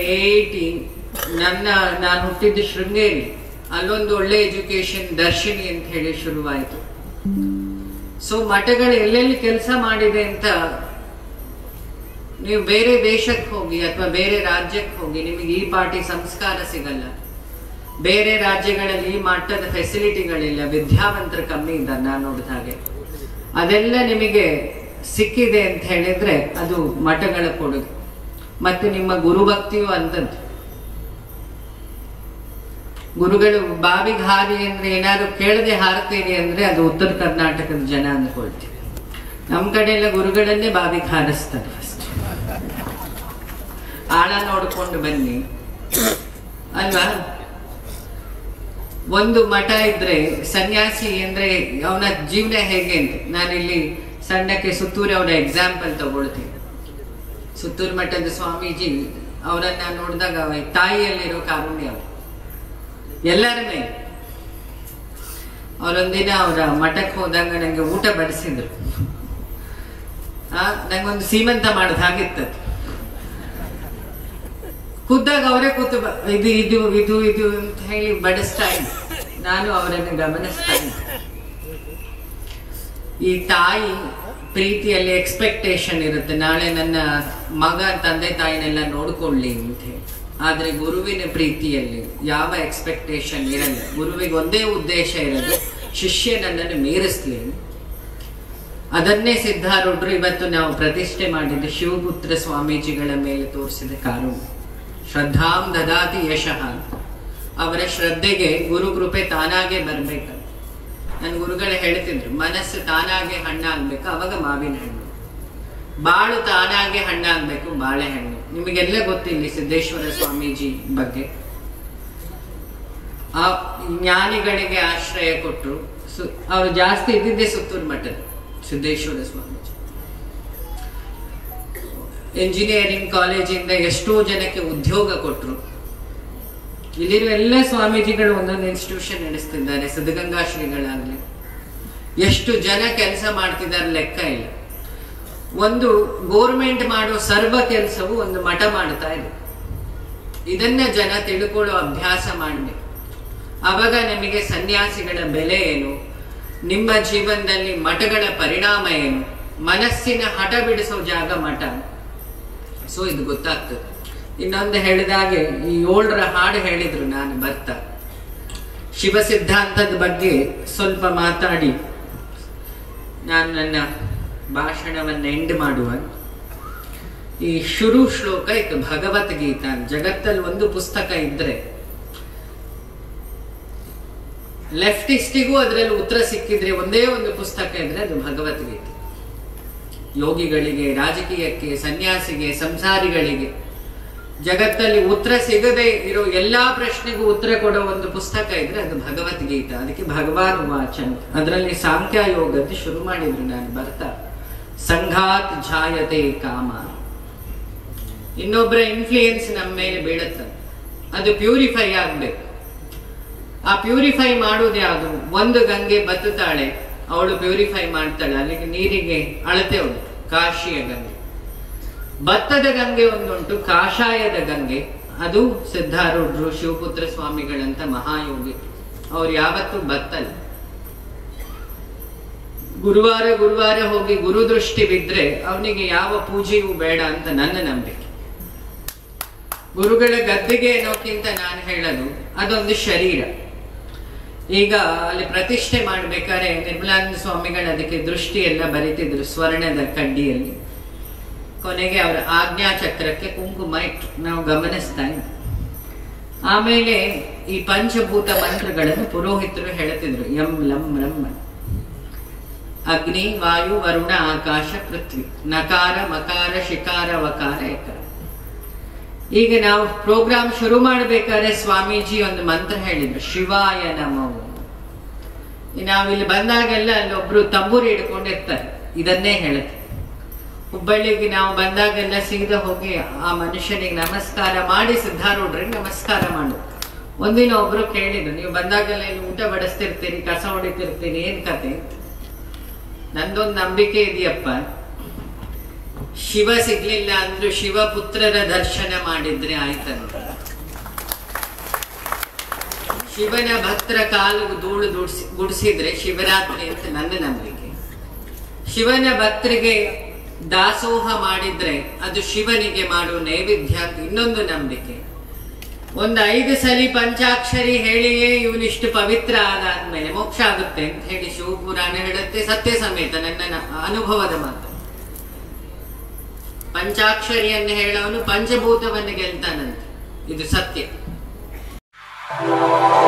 Eighty ನನ್ನ ನಾನು ಹುಟ್ಟಿದ್ದು ಶೃಂಗೇರಿ ಅಲ್ಲೊಂದು ಒಳ್ಳೆ ಎಜುಕೇಶನ್ ದರ್ಶಿನಿ ಅಂತ ಹೇಳಿ ಶುರುವಾಯಿತು ಸೊ ಮಠಗಳು ಎಲ್ಲೆಲ್ಲಿ ಕೆಲಸ ಮಾಡಿದೆ ಅಂತ ನೀವು ಬೇರೆ ದೇಶಕ್ಕೆ ಹೋಗಿ ಅಥವಾ ಬೇರೆ ರಾಜ್ಯಕ್ಕೆ ಹೋಗಿ ನಿಮಗೆ ಈ ಪಾರ್ಟಿ ಸಂಸ್ಕಾರ ಸಿಗಲ್ಲ ಬೇರೆ ರಾಜ್ಯಗಳಲ್ಲಿ ಈ ಮಟ್ಟದ ಫೆಸಿಲಿಟಿಗಳಿಲ್ಲ ವಿದ್ಯಾವಂತರು ಕಮ್ಮಿ ಇದ್ದಾರೆ ನಾನು ನೋಡಿದ ಹಾಗೆ ಅದೆಲ್ಲ ನಿಮಗೆ ಸಿಕ್ಕಿದೆ ಅಂತ ಹೇಳಿದ್ರೆ ಅದು ಮಠಗಳ ಕೊಡುಗೆ ಮತ್ತೆ ನಿಮ್ಮ ಗುರುಭಕ್ತಿಯು ಅಂತದ್ದು ಗುರುಗಳು ಬಾವಿಗೆ ಹಾರಿ ಅಂದ್ರೆ ಏನಾದ್ರು ಕೇಳದೆ ಹಾರ್ತೀರಿ ಅಂದ್ರೆ ಅದು ಉತ್ತರ ಕರ್ನಾಟಕದ ಜನ ಅಂದ್ಕೊಳ್ತೀವಿ ನಮ್ಮ ಕಡೆ ಎಲ್ಲ ಗುರುಗಳನ್ನೇ ಬಾವಿಗೆ ಹಾರಿಸ್ತಾರೆ ಫಸ್ಟ್ ಆಳ ನೋಡ್ಕೊಂಡು ಬನ್ನಿ ಅಲ್ವಾ ಒಂದು ಮಠ ಇದ್ರೆ ಸನ್ಯಾಸಿ ಅಂದ್ರೆ ಅವನ ಜೀವನ ಹೇಗೆ ಅಂತ ನಾನಿಲ್ಲಿ ಸಣ್ಣಕ್ಕೆ ಸುತ್ತೂರು ಅವರ ಎಕ್ಸಾಂಪಲ್ ತಗೊಳ್ತೀನಿ ಸುತ್ತೂರು ಮಠದ ಸ್ವಾಮೀಜಿ ಅವರನ್ನ ನೋಡಿದಾಗ ತಾಯಿಯಲ್ಲಿರೋ ಕಾರುಣ್ಯ ಅವರು ಎಲ್ಲರ ಮೇಲೆ ಅವರೊಂದಿನ ಅವರ ಮಠಕ್ಕೆ ಹೋದಾಗ ನಂಗೆ ಊಟ ಬಡಿಸಿದ್ರು ಆ ನಂಗೊಂದು ಸೀಮಂತ ಮಾಡಿದ ಹಾಗಿತ್ತದು ಖುದ್ದಾಗ ಅವರೇ ಕೂತು ಬ- ಇದು ಇದು ಇದು ಇದು ಅಂತ ಹೇಳಿ ಬಡಿಸ್ತಾ ಇದ್ದೆ ನಾನು ಅವರನ್ನು ಗಮನಿಸ್ತಾ ಇದ್ದೆ ಈ ತಾಯಿ ಪ್ರೀತಿಯಲ್ಲಿ ಎಕ್ಸ್ಪೆಕ್ಟೇಷನ್ ಇರುತ್ತೆ ನಾಳೆ ನನ್ನ ಮಗ ತಂದೆ ತಾಯಿನೆಲ್ಲ ನೋಡ್ಕೊಳ್ಳಿ ಅಂತ ಹೇಳಿ ಆದ್ರೆ ಗುರುವಿನ ಪ್ರೀತಿಯಲ್ಲಿ ಯಾವ ಎಕ್ಸ್ಪೆಕ್ಟೇಷನ್ ಇರಲ್ಲ ಗುರುವಿಗೆ ಒಂದೇ ಉದ್ದೇಶ ಇರೋದು ಶಿಷ್ಯ ನನ್ನನ್ನು ಮೀರಿಸ್ಲಿ ಅದನ್ನೇ ಸಿದ್ಧಾರೂಢರು ಇವತ್ತು ನಾವು ಪ್ರತಿಷ್ಠೆ ಮಾಡಿದ್ದು ಶಿವಪುತ್ರ ಸ್ವಾಮೀಜಿಗಳ ಮೇಲೆ ತೋರಿಸಿದ ಕಾರುಣ್ಯ ಶ್ರದ್ಧಾಂ ದದಾತಿ ಯಶಃ ಅಂತ. ಅವರ ಶ್ರದ್ಧೆಗೆ ಗುರು ಕೃಪೆ ತಾನಾಗೆ ಬರ್ಬೇಕಂತ ನನ್ನ ಗುರುಗಳೇ ಹೇಳ್ತಿದ್ರು ಮನಸ್ಸು ತಾನಾಗೆ ಹಣ್ಣಾಗ್ಬೇಕು ಅವಾಗ ಮಾವಿನ ಹಣ್ಣು ಬಾಳು ತಾನಾಗೆ ಹಣ್ಣಾಗ್ಬೇಕು ಬಾಳೆಹಣ್ಣು ನಿಮಗೆಲ್ಲ ಗೊತ್ತಿಲ್ಲ ಸಿದ್ದೇಶ್ವರ ಸ್ವಾಮೀಜಿ ಬಗ್ಗೆ ಆ ಜ್ಞಾನಿಗಳಿಗೆ ಆಶ್ರಯ ಕೊಟ್ಟರು ಸು ಅವರು ಜಾಸ್ತಿ ಇದ್ದಿದ್ದೇ ಸುತ್ತೂರು ಮಠದ ಸಿದ್ದೇಶ್ವರ ಸ್ವಾಮೀಜಿ ಇಂಜಿನಿಯರಿಂಗ್ ಕಾಲೇಜಿಂದ ಎಷ್ಟೋ ಜನಕ್ಕೆ ಉದ್ಯೋಗ ಕೊಟ್ಟರು ಇಲ್ಲಿರುವ ಎಲ್ಲ ಸ್ವಾಮೀಜಿಗಳು ಒಂದೊಂದು ಇನ್ಸ್ಟಿಟ್ಯೂಷನ್ ನಡೆಸ್ತಿದ್ದಾರೆ ಸಿದ್ಧಗಂಗಾ ಶ್ರೀಗಳಾಗಲಿ ಎಷ್ಟು ಜನ ಕೆಲಸ ಮಾಡ್ತಿದ್ದಾರೆ ಲೆಕ್ಕ ಇಲ್ಲ ಒಂದು ಗೋರ್ಮೆಂಟ್ ಮಾಡೋ ಸರ್ವ ಕೆಲಸವು ಒಂದು ಮಠ ಮಾಡ್ತಾ ಇದೆ ಇದನ್ನ ಜನ ತಿಳ್ಕೊಳ್ಳೋ ಅಭ್ಯಾಸ ಮಾಡಬೇಕು ಆವಾಗ ನಮಗೆ ಸನ್ಯಾಸಿಗಳ ಬೆಲೆ ಏನು ನಿಮ್ಮ ಜೀವನದಲ್ಲಿ ಮಠಗಳ ಪರಿಣಾಮ ಏನು ಮನಸ್ಸಿನ ಹಠ ಬಿಡಿಸೋ ಜಾಗ ಮಠ ಸೊ ಇದು ಗೊತ್ತಾಗ್ತದೆ ಇನ್ನೊಂದು ಹೇಳಿದಾಗೆ ಈ ಏಳರ ಹಾಡು ಹೇಳಿದ್ರು ನಾನು ಬರ್ತಾ ಶಿವ ಸಿದ್ಧಾಂತದ ಬಗ್ಗೆ ಸ್ವಲ್ಪ ಮಾತಾಡಿ ನಾನು ನನ್ನ ಭಾಷಣವನ್ನು ಎಂಡ್ ಮಾಡುವ ಈ ಶುರು ಶ್ಲೋಕ ಇತ್ತು ಭಗವದ್ಗೀತಾ ಜಗತ್ತಲ್ಲಿ ಒಂದು ಪುಸ್ತಕ ಇದ್ರೆ ಲೆಫ್ಟಿಸ್ಟಿಗೂ ಅದರಲ್ಲಿ ಉತ್ತರ ಸಿಕ್ಕಿದ್ರೆ ಒಂದೇ ಒಂದು ಪುಸ್ತಕ ಇದ್ರೆ ಅದು ಭಗವದ್ಗೀತೆ ಯೋಗಿಗಳಿಗೆ ರಾಜಕೀಯಕ್ಕೆ ಸನ್ಯಾಸಿಗೆ ಸಂಸಾರಿಗಳಿಗೆ ಜಗತ್ತಲ್ಲಿ ಉತ್ತರ ಸಿಗದೆ ಇರೋ ಎಲ್ಲಾ ಪ್ರಶ್ನೆಗೂ ಉತ್ತರ ಕೊಡೋ ಒಂದು ಪುಸ್ತಕ ಇದ್ರೆ ಅದು ಭಗವದ್ಗೀತಾ ಅದಕ್ಕೆ ಭಗವಾನ್ ವಾಚನ್ ಅದರಲ್ಲಿ ಸಾಂಖ್ಯ ಯೋಗದ್ದು ಶುರು ಮಾಡಿದ್ರು ನಾನು ಬರ್ತಾ ಸಂಘಾತ್ ಝಾಯತೆ ಕಾಮ ಇನ್ನೊಬ್ಬರ ಇನ್ಫ್ಲೂಯೆನ್ಸ್ ನಮ್ಮ ಮೇಲೆ ಬೀಳುತ್ತೆ ಅದು ಪ್ಯೂರಿಫೈ ಆಗ್ಬೇಕು ಆ ಪ್ಯೂರಿಫೈ ಮಾಡೋದು ಯಾವುದು ಒಂದು ಗಂಗೆ ಬತ್ತುತ್ತಾಳೆ ಅವಳು ಪ್ಯೂರಿಫೈ ಮಾಡ್ತಾಳೆ ಅಲ್ಲಿಗೆ ನೀರಿಗೆ ಅಳತೆ ಉಂಟು ಕಾಶಿಯ ಗಂಗೆ ಭತ್ತದ ಗಂಗೆ ಒಂದುಂಟು ಕಾಷಾಯದ ಗಂಗೆ ಅದು ಸಿದ್ಧಾರೂಢರು ಶಿವಪುತ್ರ ಸ್ವಾಮಿಗಳಂತ ಮಹಾಯೋಗಿ ಅವ್ರು ಯಾವತ್ತೂ ಬತ್ತಲ್ಲ ಗುರುವಾರ ಗುರುವಾರ ಹೋಗಿ ಗುರುದೃಷ್ಟಿ ಬಿದ್ರೆ ಅವನಿಗೆ ಯಾವ ಪೂಜೆಯೂ ಬೇಡ ಅಂತ ನನ್ನ ನಂಬಿಕೆ ಗುರುಗಳ ಗದ್ದೆಗೆ ಅನ್ನೋಕ್ಕಿಂತ ನಾನು ಹೇಳೋದು ಅದೊಂದು ಶರೀರ ಈಗ ಅಲ್ಲಿ ಪ್ರತಿಷ್ಠೆ ಮಾಡ್ಬೇಕಾದ್ರೆ ನಿರ್ಮಲಾನಂದ ಸ್ವಾಮಿಗಳು ಅದಕ್ಕೆ ದೃಷ್ಟಿ ಎಲ್ಲ ಬರಿತಿದ್ರು ಸ್ವರ್ಣದ ಕಡ್ಡಿಯಲ್ಲಿ ಕೊನೆಗೆ ಅವರ ಆಜ್ಞಾ ಚಕ್ರಕ್ಕೆ ಕುಂಕುಮ ಇಟ್ಟು ನಾವು ಗಮನಿಸ್ತಾ ಇದ್ವಿ ಆಮೇಲೆ ಈ ಪಂಚಭೂತ ಮಂತ್ರಗಳನ್ನು ಪುರೋಹಿತರು ಹೇಳ್ತಿದ್ರು ಯಂ ಲಂ ರಂ ಅಗ್ನಿ ವಾಯು ವರುಣ ಆಕಾಶ ಪೃಥ್ವಿ ನಕಾರ ಮಕಾರ ಶಿಕಾರ ವಕಾರ ಎಕಾರ ಈಗ ನಾವು ಪ್ರೋಗ್ರಾಮ್ ಶುರು ಮಾಡ್ಬೇಕಾದ್ರೆ ಸ್ವಾಮೀಜಿ ಒಂದು ಮಂತ್ರ ಹೇಳಿದ್ರು ಶಿವಾಯ ನಮವು ನಾವಿಲ್ಲಿ ಬಂದಾಗೆಲ್ಲ ಅಲ್ಲೊಬ್ರು ತಂಬೂರಿ ಹಿಡ್ಕೊಂಡಿರ್ತಾರೆ ಇದನ್ನೇ ಹೇಳುತ್ತೆ ಹುಬ್ಬಳ್ಳಿಗೆ ನಾವು ಬಂದಾಗೆಲ್ಲ ಸೀದಾ ಹೋಗಿ ಆ ಮನುಷ್ಯನಿಗೆ ನಮಸ್ಕಾರ ಮಾಡಿ ಸಿದ್ಧಾರೂಢರಿಗೆ ನಮಸ್ಕಾರ ಮಾಡು ಒಂದಿನ ಒಬ್ರು ಕೇಳಿದ್ರು ನೀವು ಬಂದಾಗೆಲ್ಲ ಇಲ್ಲಿ ಊಟ ಬಡಿಸ್ತಿರ್ತೀರಿ ಕಸ ಹೊಡಿತಿರ್ತೀರಿ ಏನ್ ಕತೆ ನಂದೊಂದು ನಂಬಿಕೆ ಇದೆಯಪ್ಪ ಶಿವ ಸಿಗ್ಲಿಲ್ಲ ಅಂದ್ರೂ ಶಿವಪುತ್ರರ ದರ್ಶನ ಮಾಡಿದ್ರೆ ಆಯ್ತಂತ ಶಿವನ ಭಕ್ತರ ಕಾಲು ಧೂಳು ದುಡ್ಸಿ ಗುಡಿಸಿದ್ರೆ ಶಿವರಾತ್ರಿ ಅಂತ ನನ್ನ ನಂಬಿಕೆ ಶಿವನ ಭಕ್ತರಿಗೆ ದಾಸೋಹ ಮಾಡಿದ್ರೆ ಅದು ಶಿವನಿಗೆ ಮಾಡುವ ನೈವೇದ್ಯ ಅಂತ ಇನ್ನೊಂದು ನಂಬಿಕೆ ಒಂದು ಐದು ಸಲಿ ಪಂಚಾಕ್ಷರಿ ಹೇಳಿಯೇ ಇವನಿಷ್ಟು ಪವಿತ್ರ ಆದಾದ್ಮೇಲೆ ಮೋಕ್ಷ ಆಗುತ್ತೆ ಅಂತ ಹೇಳಿ ಶಿವಪುರಾಣ ಹೇಳುತ್ತೆ ಸತ್ಯ ಸಮೇತ ನನ್ನ ನ- ಅನುಭವದ ಮಾತು ಪಂಚಾಕ್ಷರಿಯನ್ನು ಹೇಳೋನು ಪಂಚಭೂತವನ್ನು ಗೆಲ್ತಾನಂತೆ ಇದು ಸತ್ಯ